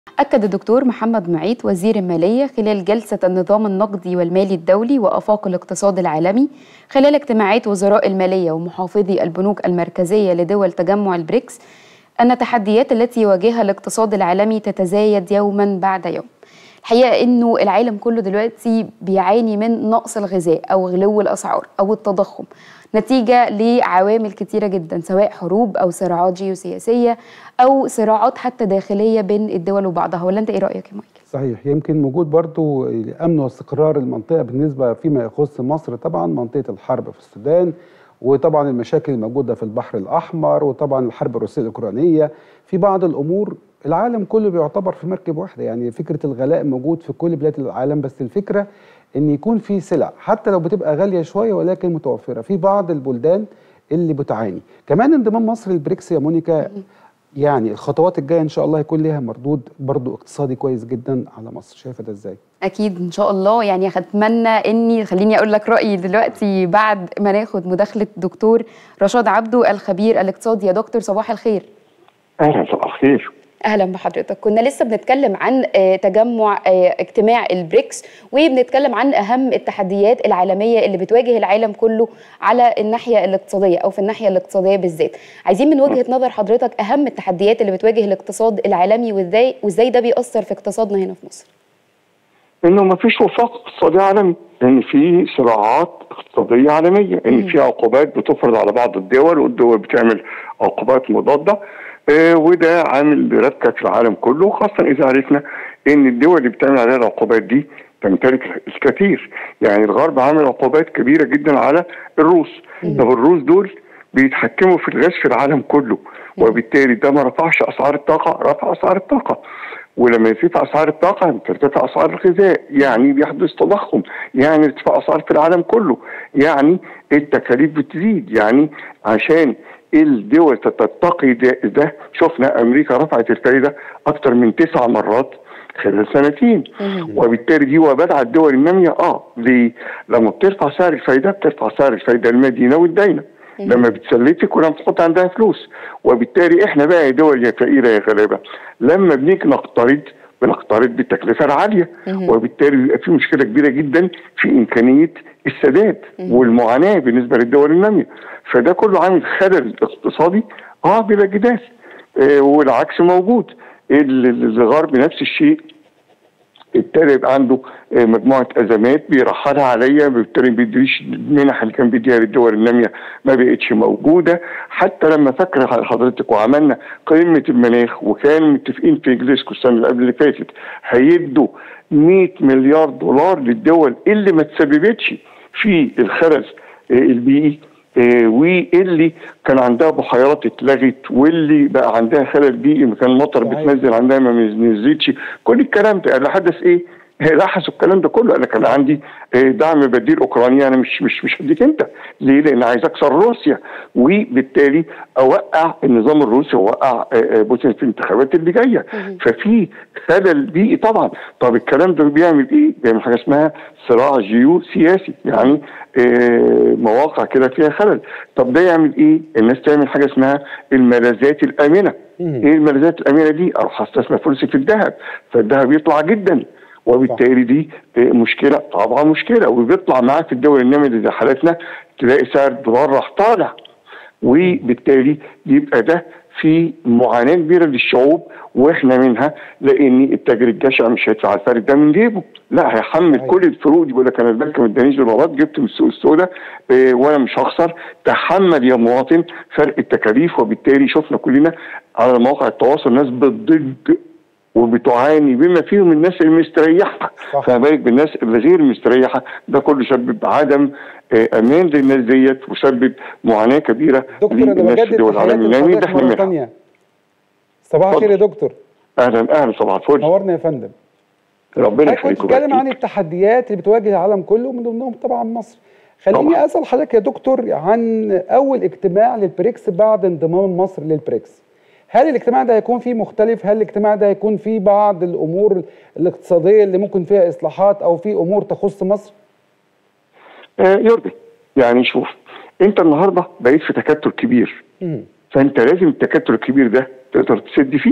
أكد الدكتور محمد معيط وزير المالية خلال جلسة النظام النقدي والمالي الدولي وآفاق الاقتصاد العالمي خلال اجتماعات وزراء المالية ومحافظي البنوك المركزية لدول تجمع البريكس أن التحديات التي يواجهها الاقتصاد العالمي تتزايد يوما بعد يوم الحقيقة أنه العالم كله دلوقتي بيعاني من نقص الغذاء أو غلو الأسعار أو التضخم نتيجة لعوامل كتيرة جدا سواء حروب أو صراعات جيوسياسية أو صراعات حتى داخلية بين الدول وبعضها ولا أنت إيه رأيك يا مايكل؟ صحيح يمكن وجود برضو الامن واستقرار المنطقه بالنسبه فيما يخص مصر طبعا منطقه الحرب في السودان وطبعا المشاكل الموجوده في البحر الاحمر وطبعا الحرب الروسيه الاوكرانيه في بعض الامور العالم كله بيعتبر في مركب واحده يعني فكره الغلاء موجود في كل بلاد العالم بس الفكره ان يكون في سلع حتى لو بتبقى غاليه شويه ولكن متوفره في بعض البلدان اللي بتعاني كمان انضمام مصر للبريكس يا مونيكا يعني الخطوات الجايه ان شاء الله هيكون ليها مردود برضو اقتصادي كويس جدا على مصر شايفه ده ازاي أكيد إن شاء الله يعني أتمنى إني خليني أقول لك رأيي دلوقتي بعد ما ناخد مداخلة دكتور رشاد عبده الخبير الاقتصادي يا دكتور صباح الخير اهلا صباح الخير اهلا بحضرتك كنا لسه بنتكلم عن آه، تجمع آه، اجتماع البريكس وبنتكلم عن اهم التحديات العالميه اللي بتواجه العالم كله على الناحيه الاقتصاديه او في الناحيه الاقتصاديه بالذات عايزين من وجهه نظر حضرتك اهم التحديات اللي بتواجه الاقتصاد العالمي وازاي وازاي ده بيأثر في اقتصادنا هنا في مصر انه ما فيش وفاق اقتصادي عالمي ان في صراعات اقتصاديه عالميه ان في عقوبات بتفرض على بعض الدول والدول بتعمل عقوبات مضاده آه وده عامل ربكه في العالم كله خاصه اذا عرفنا ان الدول اللي بتعمل عليها العقوبات دي تمتلك الكثير يعني الغرب عامل عقوبات كبيره جدا على الروس طب الروس دول بيتحكموا في الغاز في العالم كله وبالتالي ده ما رفعش اسعار الطاقه رفع اسعار الطاقه ولما يرتفع اسعار الطاقه ترتفع اسعار الغذاء يعني بيحدث تضخم يعني ارتفاع اسعار في العالم كله يعني التكاليف بتزيد يعني عشان الدول تتقي ده, ده شفنا امريكا رفعت الفائده اكثر من تسع مرات خلال سنتين وبالتالي دي وبال على الدول الناميه اه ليه؟ لما بترفع سعر الفايده بترفع سعر الفايده المدينه والداينه لما بتسلفك ولما تحط عندها فلوس وبالتالي احنا بقى يا دول يا فقيره يا غلابه لما بنيجي نقترض بنقترض بالتكلفه العاليه وبالتالي بيبقى في مشكله كبيره جدا في امكانيه السداد والمعاناه بالنسبه للدول الناميه فده كله عامل خلل اقتصادي اه بلا جدال آه والعكس موجود الغرب نفس الشيء ابتدى يبقى عنده مجموعه ازمات بيرحلها عليا بالتالي ما بيديش المنح اللي كان بيديها للدول الناميه ما بقتش موجوده حتى لما فاكر حضرتك وعملنا قمه المناخ وكان متفقين في جليسكو السنه اللي قبل اللي فاتت هيدوا 100 مليار دولار للدول اللي ما تسببتش في الخرز البيئي إيه واللي كان عندها بحيرات اتلغت واللي بقى عندها خلل بيئي مكان المطر بتنزل عندها ما نزلتش كل الكلام ده اللي حدث ايه؟ لاحظوا الكلام ده كله انا كان عندي دعم بديل اوكرانيا انا مش مش مش هديك انت ليه؟ لان عايز اكسر روسيا وبالتالي اوقع النظام الروسي واوقع بوتين في الانتخابات اللي جايه ففي خلل بيئي طبعا طب الكلام ده بيعمل ايه؟ بيعمل حاجه اسمها صراع جيو سياسي يعني مواقع كده فيها خلل طب ده يعمل ايه؟ الناس تعمل حاجه اسمها الملاذات الامنه ايه الملاذات الامنه دي؟ اروح استثمر فلوسي في الذهب فالذهب يطلع جدا وبالتالي دي مشكله طبعا مشكله وبيطلع معاك في الدول الناميه زي حالتنا تلاقي سعر الدولار راح طالع وبالتالي يبقى ده في معاناه كبيره للشعوب واحنا منها لان التاجر الجشع مش هيدفع الفرق ده من جيبه لا هيحمل كل الفروق دي بيقول لك انا البنك ما ادانيش دولارات جبت من السوق السوداء اه وانا مش هخسر تحمل يا مواطن فرق التكاليف وبالتالي شفنا كلنا على مواقع التواصل ناس بتضج وبتعاني بما فيهم الناس المستريحه فما بالك بالناس اللي غير مستريحه ده كله سبب عدم امان للناس ديت وسبب معاناه كبيره دكتور انا بجدد دول العالم النامي ده احنا مره ثانيه صباح الخير يا دكتور اهلا اهلا صباح الفل نورنا يا فندم ربنا يخليكم بتتكلم عن التحديات اللي بتواجه العالم كله ومن ضمنهم طبعا مصر خليني طبعا. اسال حضرتك يا دكتور عن اول اجتماع للبريكس بعد انضمام مصر للبريكس هل الاجتماع ده هيكون فيه مختلف هل الاجتماع ده هيكون فيه بعض الامور الاقتصاديه اللي ممكن فيها اصلاحات او في امور تخص مصر آه يرضي يعني شوف انت النهارده بقيت في تكتل كبير مم. فانت لازم التكتل الكبير ده تقدر تسد فيه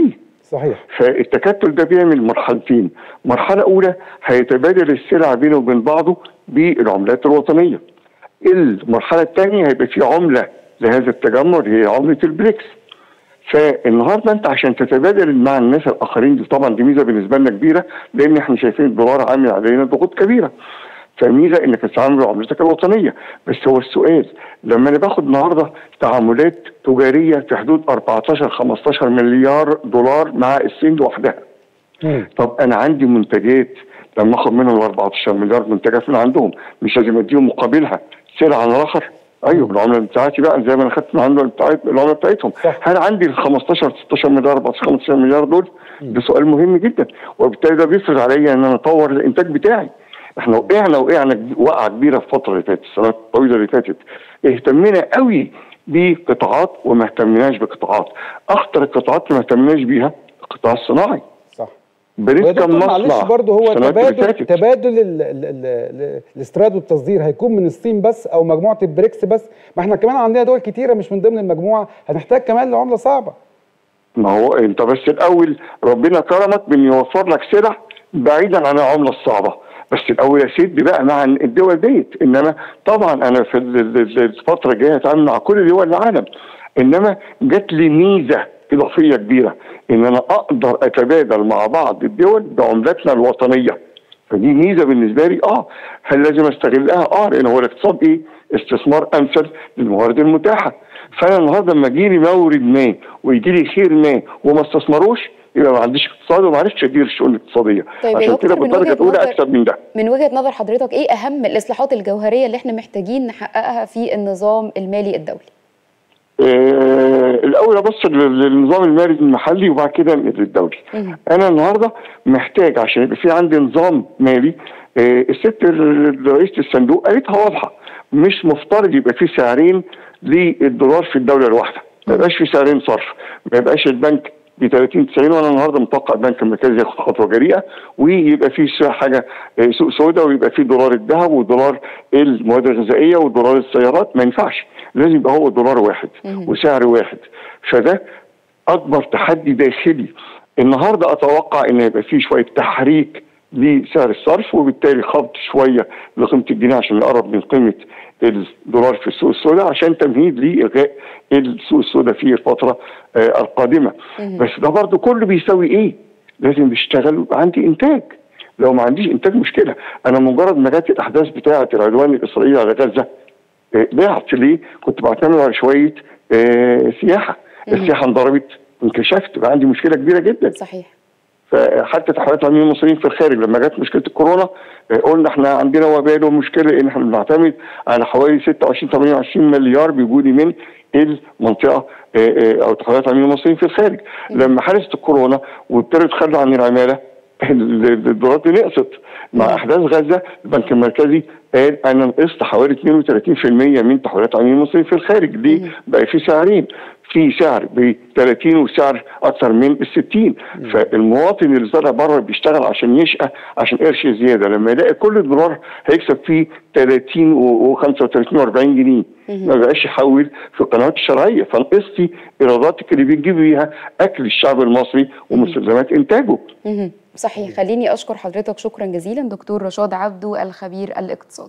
صحيح فالتكتل ده بيعمل مرحلتين مرحله اولى هيتبادل السلع بينه وبين بعضه بالعملات الوطنيه المرحله الثانيه هيبقى في عمله لهذا التجمع هي عمله البريكس فالنهارده انت عشان تتبادل مع الناس الاخرين دي طبعا دي ميزه بالنسبه لنا كبيره لان احنا شايفين الدولار عامل علينا ضغوط كبيره فميزه انك تتعامل بعملتك الوطنيه بس هو السؤال لما انا باخد النهارده تعاملات تجاريه في حدود 14 15 مليار دولار مع الصين لوحدها مم. طب انا عندي منتجات لما اخد منهم ال 14 مليار منتجات من عندهم مش لازم اديهم مقابلها سلعه على الاخر ايوه بالعمله بتاعتي بقى زي ما انا خدت من عندهم بتاعت العمله بتاعتهم صح. هل عندي ال 15 16 مليار 14 15 مليار دول ده سؤال مهم جدا وبالتالي ده بيفرض عليا ان انا اطور الانتاج بتاعي احنا وقعنا وقعنا وقعه كبيره في الفتره اللي فاتت السنوات الطويله اللي فاتت اهتمينا قوي بقطاعات وما اهتمناش بقطاعات اخطر القطاعات اللي ما اهتمناش بيها القطاع الصناعي صح بريد ويا كان دكتور معلش مصنع برضه هو السنوات اللي تبادل فاتت. تبادل ال- ال- ال- ال- الاستيراد والتصدير هيكون من الصين بس او مجموعه البريكس بس ما احنا كمان عندنا دول كتيره مش من ضمن المجموعه هنحتاج كمان لعمله صعبه ما هو انت بس الاول ربنا كرمك بان يوفر لك سلع بعيدا عن العمله الصعبه بس الاول اسد بقى مع الدول ديت انما طبعا انا في ال- ال- ال- الفتره الجايه هتعامل مع كل دول العالم انما جات لي ميزه اضافيه كبيره ان انا اقدر اتبادل مع بعض الدول بعملتنا الوطنيه فدي ميزه بالنسبه لي اه هل لازم استغلها؟ اه لان هو الاقتصاد ايه؟ استثمار امثل للموارد المتاحه فانا النهارده لما يجي لي مورد ما ويجي لي خير ما وما استثمروش يبقى ما عنديش اقتصاد وما عرفتش ادير الشؤون الاقتصاديه طيب يا عشان دكتور، كده من بالدرجه وجهة الاولى نظر- اكسب من ده من وجهة نظر حضرتك ايه اهم الاصلاحات الجوهرية اللي احنا محتاجين نحققها في النظام المالي الدولي آه الاول ابص لل- للنظام المالي المحلي وبعد كده للدولي مهم. انا النهارده محتاج عشان يبقى في عندي نظام مالي آه الست ال- رئيسه الصندوق قالتها واضحه مش مفترض يبقى في سعرين للدولار في الدوله الواحده ما يبقاش في سعرين صرف ما يبقاش البنك ب 30 90 وانا النهارده متوقع البنك المركزي ياخد خطوه جريئه ويبقى في س- حاجه آه، سوق سوداء ويبقى في دولار الذهب ودولار المواد الغذائيه ودولار السيارات ما ينفعش لازم يبقى هو دولار واحد مهم. وسعر واحد فده اكبر تحدي داخلي النهارده اتوقع ان يبقى فيه شويه تحريك لسعر الصرف وبالتالي خفض شويه لقيمه الجنيه عشان يقرب من قيمه الدولار في السوق السوداء عشان تمهيد لالغاء السوق السوداء في الفتره آه القادمه بس ده برضه كله بيساوي ايه؟ لازم نشتغل ويبقى عندي انتاج لو ما عنديش انتاج مشكله انا مجرد ما جت الاحداث بتاعه العدوان الاسرائيلي على غزه آه، ضعت ليه؟ كنت بعتمد على شويه آه سياحه السياحه انضربت انكشفت بقى عندي مشكله كبيره جدا صحيح فحتى تحويلات العميل المصريين في الخارج لما جت مشكله الكورونا آه، قلنا احنا عندنا وبال ومشكله ان احنا بنعتمد على حوالي 26 28 مليار بيجوا لي من المنطقه آه، آه، او تحويلات العميل المصريين في الخارج لما حدثت الكورونا وابتدوا يتخلوا عن العماله ال- الدولار دي نقصت مع احداث غزه البنك المركزي قال انا نقصت حوالي 32% من تحويلات العميل المصري في الخارج ليه؟ بقى في سعرين في سعر ب 30 وسعر اكثر من ال 60 فالمواطن اللي طالع بره بيشتغل عشان يشقى عشان قرش زياده لما يلاقي كل دولار هيكسب فيه 30 و 35 و 40 جنيه ما بقاش يحول في القنوات الشرعيه فنقصتي ايراداتك اللي بتجيب بيها اكل الشعب المصري ومستلزمات انتاجه مهم. صحيح خليني اشكر حضرتك شكرا جزيلا دكتور رشاد عبدو الخبير الاقتصادي